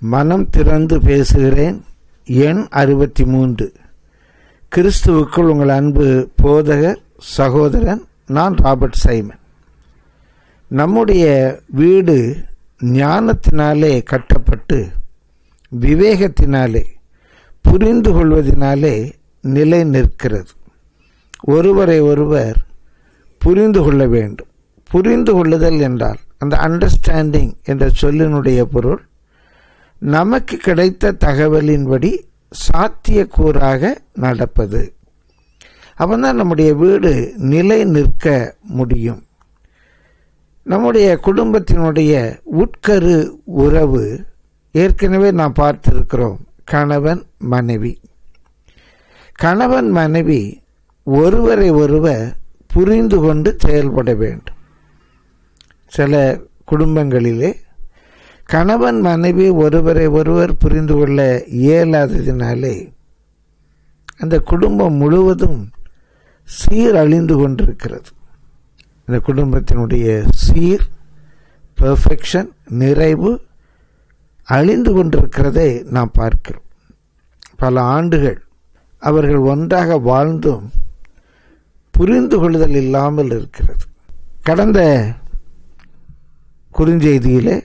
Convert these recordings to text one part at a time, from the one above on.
மனம் திறந்து பேசுகிறேன் எண் அறுபத்தி மூன்று கிறிஸ்துவுக்குள் உங்கள் அன்பு போதகர் சகோதரன் நான் ராபர்ட் சைமன் நம்முடைய வீடு ஞானத்தினாலே கட்டப்பட்டு விவேகத்தினாலே புரிந்து கொள்வதனாலே நிலை நிற்கிறது ஒருவரை ஒருவர் புரிந்து கொள்ள வேண்டும் புரிந்து கொள்ளுதல் என்றால் அந்த அண்டர்ஸ்டாண்டிங் என்ற சொல்லினுடைய பொருள் நமக்கு கிடைத்த தகவலின்படி சாத்தியக்கூறாக நடப்பது அப்போதான் நம்முடைய வீடு நிலை நிற்க முடியும் நம்முடைய குடும்பத்தினுடைய உட்கரு உறவு ஏற்கனவே நாம் பார்த்திருக்கிறோம் கணவன் மனைவி கணவன் மனைவி ஒருவரை ஒருவர் புரிந்து கொண்டு செயல்பட வேண்டும் சில குடும்பங்களிலே கணவன் மனைவி ஒருவரை ஒருவர் புரிந்து கொள்ள இயலாததினாலே அந்த குடும்பம் முழுவதும் சீரழிந்து கொண்டிருக்கிறது இந்த குடும்பத்தினுடைய சீர் பெர்ஃபெக்ஷன் நிறைவு அழிந்து கொண்டிருக்கிறதை நாம் பார்க்கிறோம் பல ஆண்டுகள் அவர்கள் ஒன்றாக வாழ்ந்தும் புரிந்து கொள்ளுதல் இல்லாமல் இருக்கிறது கடந்த குறுஞ்செய்தியிலே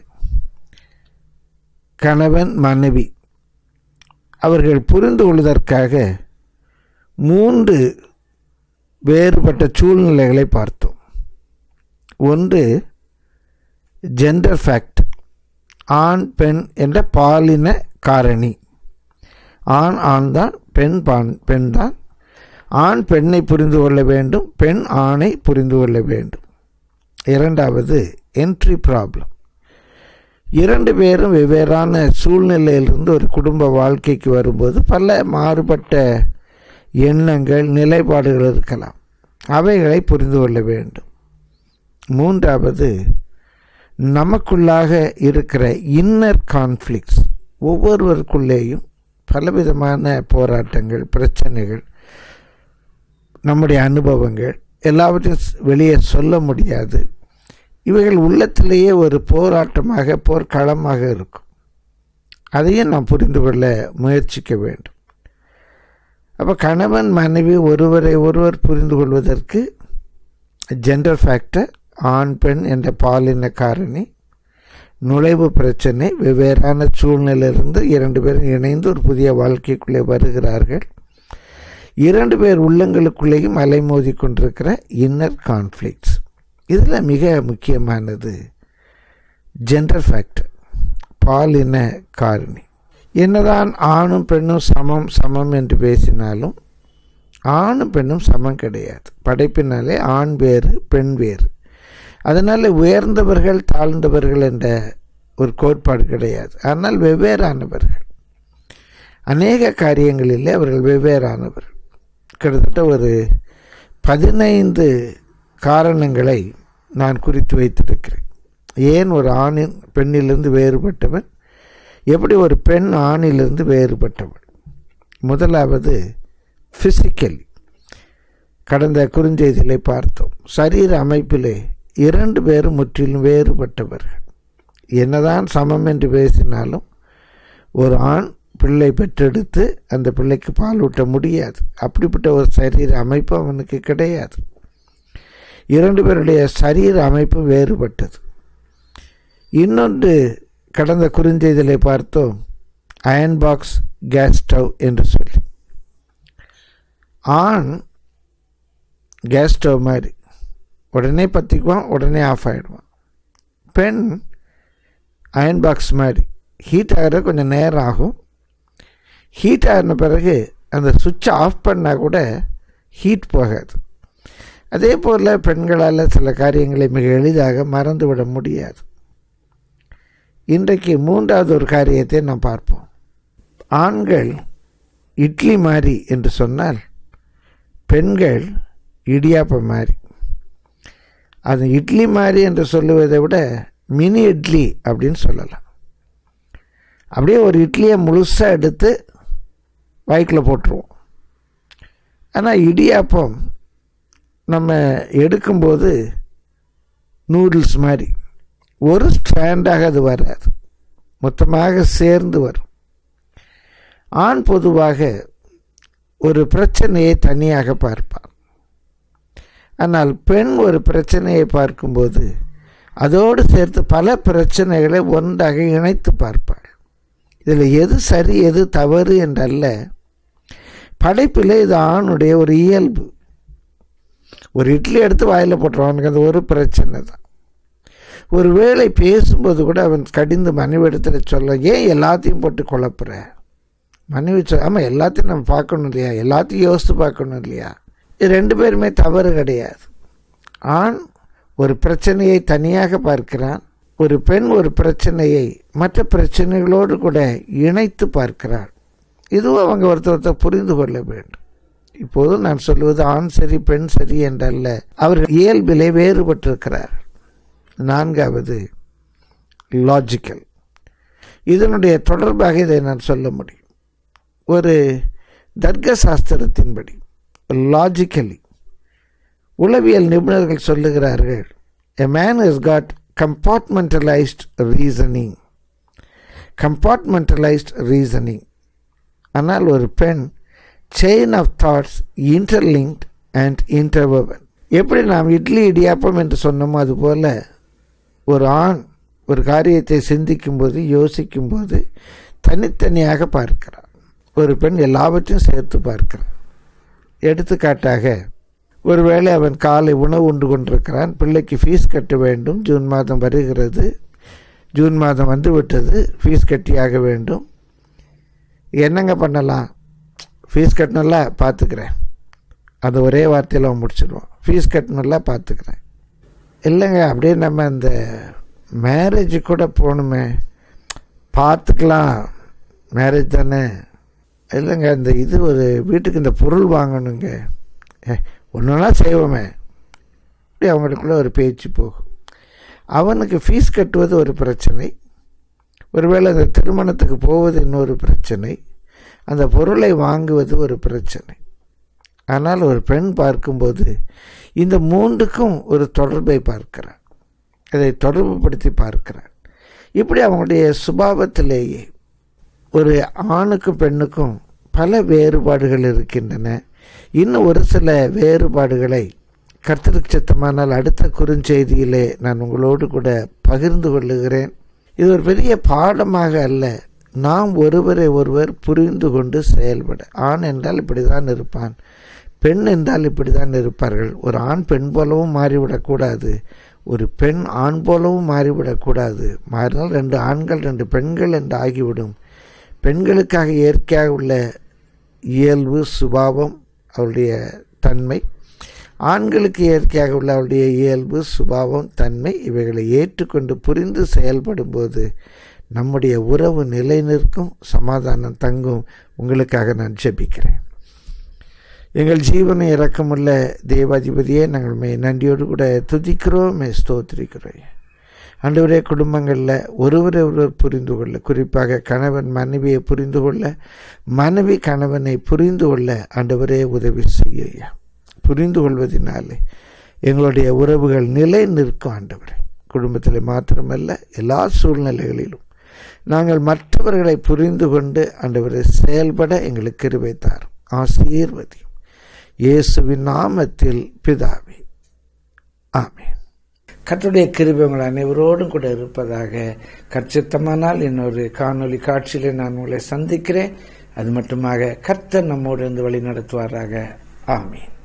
கணவன் மனைவி அவர்கள் புரிந்து கொள்வதற்காக மூன்று வேறுபட்ட சூழ்நிலைகளை பார்த்தோம் ஒன்று ஜெண்டர் ஃபேக்ட் ஆண் பெண் என்ற பாலின காரணி ஆண் ஆண் தான் பெண் பான் பெண் தான் ஆண் பெண்ணை புரிந்து கொள்ள வேண்டும் பெண் ஆணை புரிந்து கொள்ள வேண்டும் இரண்டாவது என்ட்ரி ப்ராப்ளம் இரண்டு பேரும் வெவ்வேறான சூழ்நிலையிலிருந்து ஒரு குடும்ப வாழ்க்கைக்கு வரும்போது பல மாறுபட்ட எண்ணங்கள் நிலைப்பாடுகள் இருக்கலாம் அவைகளை புரிந்து கொள்ள வேண்டும் மூன்றாவது நமக்குள்ளாக இருக்கிற இன்னர் கான்ஃப்ளிக்ஸ் ஒவ்வொருவருக்குள்ளேயும் பலவிதமான போராட்டங்கள் பிரச்சனைகள் நம்முடைய அனுபவங்கள் எல்லாவற்றையும் வெளியே சொல்ல முடியாது இவைகள் உள்ளத்திலேயே ஒரு போராட்டமாக போர்க்களமாக இருக்கும் அதையும் நாம் புரிந்து கொள்ள முயற்சிக்க வேண்டும் அப்போ கணவன் மனைவி ஒருவரை ஒருவர் புரிந்து கொள்வதற்கு ஜெண்டர் ஃபேக்டர் ஆண் பெண் என்ற பாலின காரணி நுழைவு பிரச்சனை வெவ்வேறான சூழ்நிலையிலிருந்து இரண்டு பேரும் இணைந்து ஒரு புதிய வாழ்க்கைக்குள்ளே வருகிறார்கள் இரண்டு பேர் உள்ளங்களுக்குள்ளேயும் அலைமோதி கொண்டிருக்கிற இன்னர் கான்ஃப்ளிக்ட்ஸ் இதில் மிக முக்கியமானது ஜெண்டர் ஃபேக்டர் பாலின காரணி என்னதான் ஆணும் பெண்ணும் சமம் சமம் என்று பேசினாலும் ஆணும் பெண்ணும் சமம் கிடையாது படைப்பினாலே ஆண் வேறு பெண் வேறு அதனால் உயர்ந்தவர்கள் தாழ்ந்தவர்கள் என்ற ஒரு கோட்பாடு கிடையாது ஆனால் வெவ்வேறானவர்கள் அநேக காரியங்களிலே அவர்கள் வெவ்வேறானவர்கள் கிட்டத்தட்ட ஒரு பதினைந்து காரணங்களை நான் குறித்து வைத்திருக்கிறேன் ஏன் ஒரு ஆணின் பெண்ணிலிருந்து வேறுபட்டவன் எப்படி ஒரு பெண் ஆணிலிருந்து வேறுபட்டவள் முதலாவது ஃபிசிக்கலி கடந்த குறுஞ்செய்திகளை பார்த்தோம் சரீர அமைப்பிலே இரண்டு பேரும் முற்றிலும் வேறுபட்டவர்கள் என்னதான் சமம் என்று பேசினாலும் ஒரு ஆண் பிள்ளை பெற்றெடுத்து அந்த பிள்ளைக்கு பால் ஊட்ட முடியாது அப்படிப்பட்ட ஒரு சரீர அமைப்பு அவனுக்கு கிடையாது இரண்டு பேருடைய சரீர அமைப்பு வேறுபட்டது இன்னொன்று கடந்த குறுஞ்செய்தலை பார்த்தோம் அயன் பாக்ஸ் கேஸ் ஸ்டவ் என்று சொல்லி ஆண் கேஸ் ஸ்டவ் மாதிரி உடனே பற்றிக்குவான் உடனே ஆஃப் ஆகிடுவான் பெண் அயன் பாக்ஸ் மாதிரி ஹீட் ஆகிற கொஞ்சம் நேரம் ஆகும் ஹீட் ஆகின பிறகு அந்த சுவிட்சை ஆஃப் பண்ணால் கூட ஹீட் போகாது அதே போல் பெண்களால் சில காரியங்களை மிக எளிதாக மறந்துவிட முடியாது இன்றைக்கு மூன்றாவது ஒரு காரியத்தை நாம் பார்ப்போம் ஆண்கள் இட்லி மாதிரி என்று சொன்னால் பெண்கள் இடியாப்பம் மாதிரி அது இட்லி மாதிரி என்று சொல்லுவதை விட மினி இட்லி அப்படின்னு சொல்லலாம் அப்படியே ஒரு இட்லியை முழுசாக எடுத்து வாய்க்கில் போட்டுருவோம் ஆனால் இடியாப்பம் நம்ம எடுக்கும்போது நூடுல்ஸ் மாதிரி ஒரு ஸ்ட்ராண்டாக அது வராது மொத்தமாக சேர்ந்து வரும் ஆண் பொதுவாக ஒரு பிரச்சனையை தனியாக பார்ப்பார் ஆனால் பெண் ஒரு பிரச்சனையை பார்க்கும்போது அதோடு சேர்த்து பல பிரச்சனைகளை ஒன்றாக இணைத்து பார்ப்பாள் இதில் எது சரி எது தவறு என்றல்ல படைப்பில் இது ஆணுடைய ஒரு இயல்பு ஒரு இட்லி எடுத்து வாயில் போட்டுருவான் அவனுக்கு அது ஒரு பிரச்சனை தான் ஒரு வேளை பேசும்போது கூட அவன் கடிந்து மனைவி இடத்துல சொல்ல ஏன் எல்லாத்தையும் போட்டு குழப்புற மனைவி சொல் ஆமாம் எல்லாத்தையும் நம்ம பார்க்கணும் இல்லையா எல்லாத்தையும் யோசித்து பார்க்கணும் இல்லையா இது ரெண்டு பேருமே தவறு கிடையாது ஆண் ஒரு பிரச்சனையை தனியாக பார்க்கிறான் ஒரு பெண் ஒரு பிரச்சனையை மற்ற பிரச்சனைகளோடு கூட இணைத்து பார்க்கிறாள் இதுவும் அவங்க ஒருத்தர் ஒருத்தர் புரிந்து கொள்ள வேண்டும் இப்போது நான் சொல்வது ஆண் சரி பெண் சரி என்றல்ல அவர்கள் இயல்பிலே வேறுபட்டிருக்கிறார் நான்காவது லாஜிக்கல் இதனுடைய தொடர்பாக இதை நான் சொல்ல முடியும் ஒரு தர்க்க சாஸ்திரத்தின்படி லாஜிக்கலி உளவியல் நிபுணர்கள் சொல்லுகிறார்கள் a man is got compartmentalised reasoning compartmentalised reasoning ஆனால் ஒரு பெண் chain of thoughts interlinked and interwoven எப்படி நாம் இட்லி இடியாப்பம் என்று சொன்னோமோ அதுபோல் ஒரு ஆண் ஒரு காரியத்தை சிந்திக்கும்போது யோசிக்கும்போது தனித்தனியாக பார்க்கிறார் ஒரு பெண் எல்லாவற்றையும் சேர்த்து பார்க்கிறார் எடுத்துக்காட்டாக ஒருவேளை அவன் காலை உணவு உண்டு கொண்டிருக்கிறான் பிள்ளைக்கு ஃபீஸ் கட்ட வேண்டும் ஜூன் மாதம் வருகிறது ஜூன் மாதம் வந்து விட்டது ஃபீஸ் கட்டியாக வேண்டும் என்னங்க பண்ணலாம் ஃபீஸ் கட்டணும்ல பார்த்துக்கிறேன் அது ஒரே வார்த்தையில் அவன் முடிச்சிடுவான் ஃபீஸ் கட்டணும்ல பார்த்துக்கிறேன் இல்லைங்க அப்படியே நம்ம இந்த மேரேஜ் கூட போகணுமே பார்த்துக்கலாம் மேரேஜ் தானே இல்லைங்க இந்த இது ஒரு வீட்டுக்கு இந்த பொருள் வாங்கணுங்க ஏ ஒன்றுனா செய்வோமே இப்படி அவங்களுக்குள்ள ஒரு பேச்சு போகும் அவனுக்கு ஃபீஸ் கட்டுவது ஒரு பிரச்சனை ஒருவேளை அந்த திருமணத்துக்கு போவது இன்னொரு பிரச்சனை அந்த பொருளை வாங்குவது ஒரு பிரச்சனை ஆனால் ஒரு பெண் பார்க்கும்போது இந்த மூன்றுக்கும் ஒரு தொடர்பை பார்க்கிறார் இதை தொடர்புபடுத்தி பார்க்கிறார் இப்படி அவங்களுடைய சுபாவத்திலேயே ஒரு ஆணுக்கும் பெண்ணுக்கும் பல வேறுபாடுகள் இருக்கின்றன இன்னும் ஒரு சில வேறுபாடுகளை கர்த்தருக்கு சித்தமானால் அடுத்த குறுஞ்செய்தியிலே நான் உங்களோடு கூட பகிர்ந்து கொள்ளுகிறேன் இது ஒரு பெரிய பாடமாக அல்ல நாம் ஒருவரை ஒருவர் புரிந்து கொண்டு செயல்பட ஆண் என்றால் இப்படி தான் இருப்பான் பெண் என்றால் இப்படி தான் இருப்பார்கள் ஒரு ஆண் பெண் போலவும் மாறிவிடக்கூடாது ஒரு பெண் ஆண் போலவும் மாறிவிடக்கூடாது மாறினால் ரெண்டு ஆண்கள் ரெண்டு பெண்கள் என்று ஆகிவிடும் பெண்களுக்காக இயற்கையாக உள்ள இயல்பு சுபாவம் அவருடைய தன்மை ஆண்களுக்கு இயற்கையாக உள்ள அவருடைய இயல்பு சுபாவம் தன்மை இவைகளை ஏற்றுக்கொண்டு புரிந்து செயல்படும்போது நம்முடைய உறவு நிலை நிற்கும் சமாதானம் தங்கும் உங்களுக்காக நான் ஜெபிக்கிறேன் எங்கள் ஜீவனை இறக்கமுள்ள தேவாதிபதியே நாங்கள் மே நன்றியோடு கூட துதிக்கிறோம் மே ஸ்தோத்திரிக்கிறோம் ஆண்டவரே குடும்பங்களில் ஒருவரை ஒருவர் புரிந்து கொள்ள குறிப்பாக கணவன் மனைவியை புரிந்து கொள்ள மனைவி கணவனை புரிந்து கொள்ள ஆண்டவரே உதவி செய்ய புரிந்து கொள்வதனாலே எங்களுடைய உறவுகள் நிலை நிற்கும் ஆண்டவரே குடும்பத்தில் மாத்திரமல்ல எல்லா சூழ்நிலைகளிலும் நாங்கள் மற்றவர்களை புரிந்து கொண்டு ஆண்டவரை செயல்பட எங்களுக்கு கிருபைத்தார் ஆசீர்வதியும் இயேசுவின் நாமத்தில் பிதாவே ஆமேன் கர்த்தருடைய கிருபை உங்கள் அனைவரோடும் கூட இருப்பதாக கற்சித்தமானால் இன்னொரு காணொலி காட்சியில நான் உங்களை சந்திக்கிறேன் அது மட்டுமாக கர்த்தர் நம்மோடு இருந்து வழி நடத்துவாராக ஆமீன்